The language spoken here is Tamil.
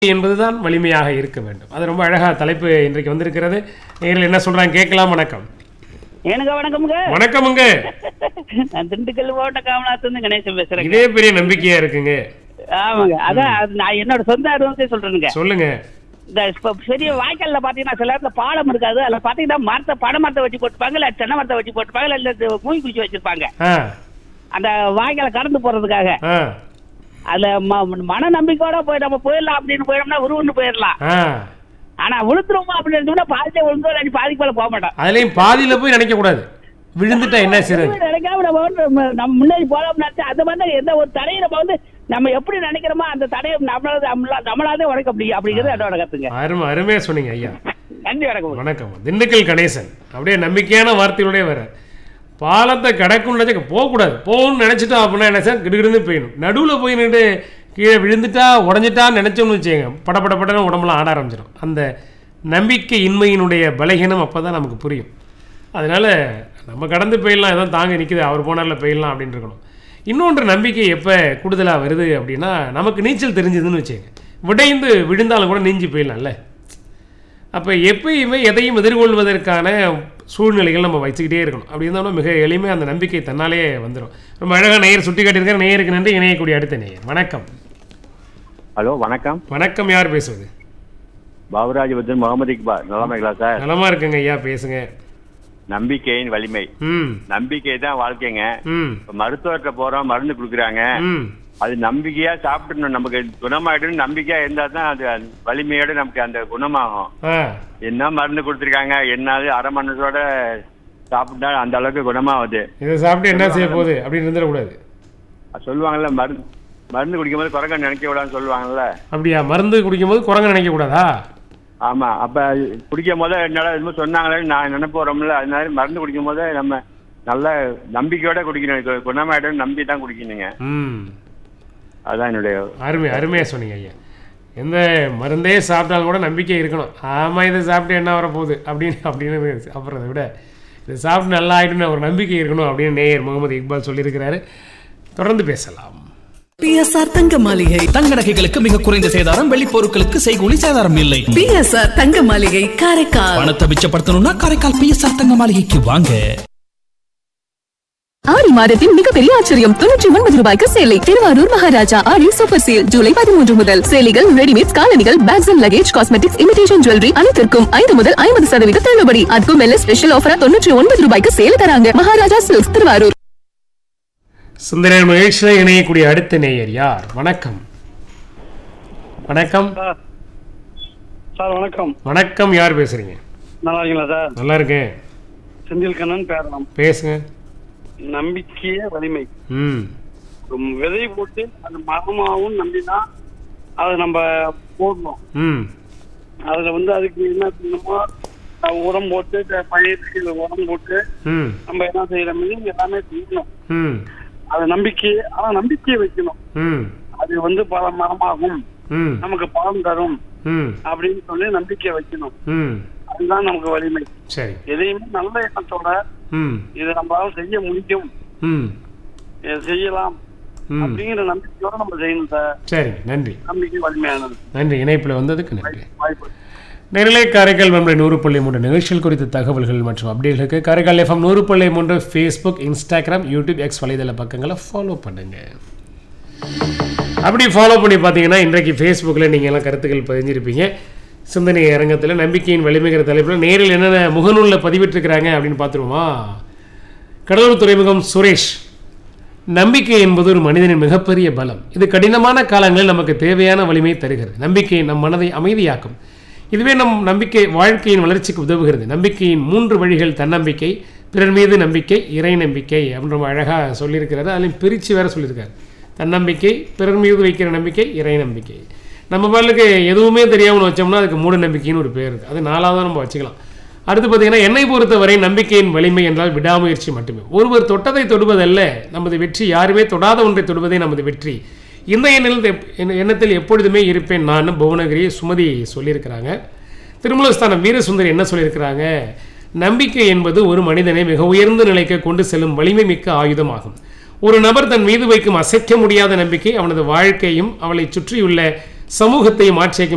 என்பதுதான் வலிமையாக இருக்க வேண்டும் அது ரொம்ப அழகா தலைப்பு இன்றைக்கு வந்திருக்கிறது நேரில் என்ன சொல்றாங்க கேட்கலாம் வணக்கம் எனக்கு வணக்கமுங்க வணக்கமுங்க நான் திண்டுக்கல் மாவட்ட காமலாத்துலேருந்து கணேசன் பேசுறேங்க இதே பெரிய நம்பிக்கையா இருக்குங்க ஆமாங்க அதான் அது நான் என்னோட சொந்த அனுபவத்தை சொல்றேனுங்க சொல்லுங்க இந்த இப்ப பெரிய வாய்க்கால்ல பாத்தீங்கன்னா சில இடத்துல பாலம் இருக்காது அதுல பாத்தீங்கன்னா மரத்தை பனை மரத்தை வச்சு போட்டுப்பாங்க இல்ல தென்னை மரத்தை வச்சு போட்டுப்பாங்க இல்ல இந்த மூங்கி குச்சி வச்சிருப்பாங்க ஆ அந்த வாய்க்கால கடந்து போறதுக்காக ஆ அதுல ம- மன நம்பிக்கையோட போய் நம்ம போயிடலாம் அப்படின்னு போயிடோம்னா உருவன்னு போயிடலாம் ஆ ஆனா விழுத்துருவோமா அப்படின்னு இருந்தோம்னா பாதியில விழுந்தோம் இல்லாட்டி பாதிக்கு மேல போக மாட்டோம் அதுலயும் பாதியில போய் நினைக்க கூடாது விழுந்துட்டா என்ன செய்யறது நினைக்காம நம்ம வந்து நம்ம- நம்ம முன்னாடி போறோம்னா அந்த மாதிரி தான் எந்த ஒரு தடையை நம்ம வந்து நம்ம எப்படி நினைக்கிறோமோ அந்த தடையை நம்மளால நம்மளா- நம்மளாலே உடைக்க முடியும் அப்படிங்கிறது என்னோட கருத்துங்க அருமை அருமையா சொன்னீங்க ஐயா நன்றி வணக்கம் வணக்கம் திண்டுக்கல் கணேசன் அப்படியே நம்பிக்கையான வார்த்தையோடய வர பாலத்தை கடக்கும்னு நினைச்ச போகக்கூடாது போகணும்னு நினைச்சிட்டோம் அப்படின்னா என்ன சார் கிடுகிடுன்னு போயிடும் நடுவில் போய் நின்று கீழே விழுந்துட்டா உடஞ்சிட்டான்னு நினைச்சோம்னு வச்சுக்கோங்க படபட படன்னு உடம்புலாம் ஆட ஆரம்பிச்சிடும் அந்த நம்பிக்கை இன்மையினுடைய பலகீனம் அப்போ தான் நமக்கு புரியும் அதனால நம்ம கடந்து போயிடலாம் எதாவது தாங்க நிற்குது அவர் போனார்ல போயிடலாம் அப்படின்னு இருக்கணும் இன்னொன்று நம்பிக்கை எப்போ கூடுதலாக வருது அப்படின்னா நமக்கு நீச்சல் தெரிஞ்சதுன்னு வச்சுக்கோங்க விடைந்து விழுந்தாலும் கூட நீஞ்சி போயிடலாம்ல அப்போ எப்பயுமே எதையும் எதிர்கொள்வதற்கான சூழ்நிலைகள் நம்ம வச்சுக்கிட்டே இருக்கணும் அப்படி இருந்தாலும் மிக எளிமையாக அந்த நம்பிக்கை தன்னாலே வந்துடும் ரொம்ப அழகாக நேயர் சுட்டி காட்டியிருக்காரு நேயருக்கு நன்றி இணையக்கூடிய அடுத்த நேயர் வணக்கம் ஹலோ வணக்கம் வணக்கம் யார் பேசுவது பாபுராஜ் பத்தன் முகமது இக்பால் நலமைகளா சார் நலமா இருக்குங்க ஐயா பேசுங்க நம்பிக்கையின் வலிமை ம் நம்பிக்கை தான் வாழ்க்கைங்க ம் இப்ப மருத்துவர்கிட்ட போறோம் மருந்து கொடுக்குறாங்க ம் அது நம்பிக்கையா சாப்பிடணும் நமக்கு குணமாயிடும் நம்பிக்கையா இருந்தா தான் அது வலிமையோட நமக்கு அந்த குணமாகும் ஆ என்ன மருந்து கொடுத்துருக்காங்க என்னது அரை மணத்தோட சாப்பிட்டா அந்த அளவுக்கு குணமாகுது இதை சாப்பிட்டு என்ன செய்ய போகுது அப்படின்னு இருந்துடக்கூடாது அது சொல்லுவாங்கல்ல மருந்து மருந்து குடிக்கும்போது குறைக்க நினைக்க கூடாதுன்னு சொல்லுவாங்கல்ல அப்படியா மருந்து குடிக்கும்போது குரங்க நினைக்கக்கூடாதா ஆமா அப்ப குடிக்கும் போது என்னடா என்னமோ சொன்னாங்களே நான் நினைப்போறோம்ல அதனால மருந்து குடிக்கும் போது நம்ம நல்ல நம்பிக்கையோட குடிக்கணும் கு- குணமாயிடும் நம்பி தான் குடிக்கணுங்க ம் அதான் என்னுடைய அருமை அருமையாக சொன்னீங்க ஐயா எந்த மருந்தே சாப்பிட்டாலும் கூட நம்பிக்கை இருக்கணும் ஆமாம் இதை சாப்பிட்டு என்ன வரப்போகுது அப்படின்னு அப்படின்னு சாப்பிட்றத விட இதை சாப்பிட்டு நல்லா ஆகிடும்னு ஒரு நம்பிக்கை இருக்கணும் அப்படின்னு நேயர் முகமது இக்பால் சொல்லியிருக்கிறாரு தொடர்ந்து பேசலாம் பிஎஸ்ஆர் தங்க மாளிகை தங்க நகைகளுக்கு மிக குறைந்த சேதாரம் வெள்ளி பொருட்களுக்கு செய்கூலி சேதாரம் இல்லை பிஎஸ்ஆர் தங்க மாளிகை காரைக்கால் பணத்தை மிச்சப்படுத்தணும்னா காரைக்கால் பிஎஸ்ஆர் தங்க மாளிகைக்கு வாங்க ஆடி மாதத்தின் மிகப்பெரிய ஆச்சரியம் தொண்ணூற்றி ஒன்பது ரூபாய்க்கு சேலை திருவாரூர் மகாராஜா ஆடி சூப்பர் சேல் ஜூலை பதிமூன்று முதல் சேலைகள் ரெடிமேட் காலணிகள் bags and luggage cosmetics imitation jewellery அனைத்திற்கும் ஐந்து முதல் ஐம்பது சதவீத தள்ளுபடி அதுக்கும் மேல ஸ்பெஷல் ஆஃபரா தொண்ணூற்றி ஒன்பது ரூபாய்க்கு சேல் தராங்க மகாராஜா சில்க்ஸ் திருவாரூர் சுந்தர மகிழ்ச்சியில் இணையக்கூடிய அடுத்த நேயர் யார் வணக்கம் வணக்கம் சார் வணக்கம் வணக்கம் யார் பேசுறீங்க நல்லா இருக்கீங்களா சார் நல்லா இருக்கேன் செந்தில் கண்ணன் பேரலாம் பேசுங்க நம்பிக்கையே வலிமை ம் ஒரு விதை போட்டு அது மரமாகவும் நம்பிதான் அதை நம்ம போடணும் ம் அதுல வந்து அதுக்கு என்ன செய்யணுமோ அஹ் உரம் போட்டு த- பயிருக்கு உரம் போட்டு ம் நம்ம என்ன செய்யறோம் எல்லாமே செய்யணும் ம் அது நம்பிக்கை ஆனா நம்பிக்கையை வைக்கணும் ம் அது வந்து பல மரமாகும் ம் நமக்கு பலன் தரும் ம் அப்படின்னு சொல்லி நம்பிக்கை வைக்கணும் ம் அதுதான் நமக்கு வலிமை சரி எதையுமே நல்ல எண்ணத்தோட ம் இதை நம்மளால செய்ய முடியும் ம் இதை செய்யலாம் ம் அப்படிங்கிற நம்பிக்கையோட நம்ம செய்யணும் சார் சரி நன்றி நம்பிக்கை வலிமையானது நன்றி இணைப்பில் வந்ததுக்கு நன்றி வாய்ப்பு நேரிலே காரைக்கால் மெம்பரை நூறு புள்ளி மூன்று நிகழ்ச்சிகள் குறித்த தகவல்கள் மற்றும் அப்டேட்களுக்கு காரைக்கால் எஃப்எம் நூறு புள்ளி மூன்று ஃபேஸ்புக் இன்ஸ்டாகிராம் யூடியூப் எக்ஸ் வலைதள பக்கங்களை ஃபாலோ பண்ணுங்க அப்படி ஃபாலோ பண்ணி பார்த்தீங்கன்னா இன்றைக்கு ஃபேஸ்புக்கில் நீங்கள் எல்லாம் கருத்துக்கள் பதிஞ்சிருப்பீங்க சிந்தனை அரங்கத்தில் நம்பிக்கையின் வலிமைங்கிற தலைப்பில் நேரில் என்னென்ன முகநூலில் பதிவிட்டிருக்கிறாங்க அப்படின்னு பார்த்துருவோமா கடலூர் துறைமுகம் சுரேஷ் நம்பிக்கை என்பது ஒரு மனிதனின் மிகப்பெரிய பலம் இது கடினமான காலங்களில் நமக்கு தேவையான வலிமை தருகிறது நம்பிக்கை நம் மனதை அமைதியாக்கும் இதுவே நம் நம்பிக்கை வாழ்க்கையின் வளர்ச்சிக்கு உதவுகிறது நம்பிக்கையின் மூன்று வழிகள் தன்னம்பிக்கை பிறர் மீது நம்பிக்கை இறை நம்பிக்கை அப்படின்னு ரொம்ப அழகாக சொல்லியிருக்கிறாரு அதுலையும் பிரித்து வேற சொல்லியிருக்காரு தன்னம்பிக்கை பிறர் மீது வைக்கிற நம்பிக்கை இறை நம்பிக்கை நம்ம பாலுக்கு எதுவுமே தெரியாமல் வச்சோம்னா அதுக்கு மூட நம்பிக்கைன்னு ஒரு பேர் இருக்குது அது நாலாவதாக நம்ம வச்சுக்கலாம் அடுத்து பார்த்தீங்கன்னா என்னை பொறுத்தவரை நம்பிக்கையின் வலிமை என்றால் விடாமுயற்சி மட்டுமே ஒருவர் தொட்டதை தொடுவதல்ல நமது வெற்றி யாருமே தொடாத ஒன்றை தொடுவதே நமது வெற்றி இந்த எண்ணில் எப்- எண்ண- எண்ணத்தில் எப்பொழுதுமே இருப்பேன் நான் புவனகிரி சுமதி சொல்லியிருக்கிறாங்க திருமலஸ்தானம் வீரசுந்தரி என்ன சொல்லியிருக்கிறாங்க நம்பிக்கை என்பது ஒரு மனிதனை மிக உயர்ந்த நிலைக்கு கொண்டு செல்லும் வலிமை மிக்க ஆயுதமாகும் ஒரு நபர் தன் மீது வைக்கும் அசைக்க முடியாத நம்பிக்கை அவனது வாழ்க்கையும் அவளை சுற்றியுள்ள சமூகத்தையும் ஆட்சியைக்கும்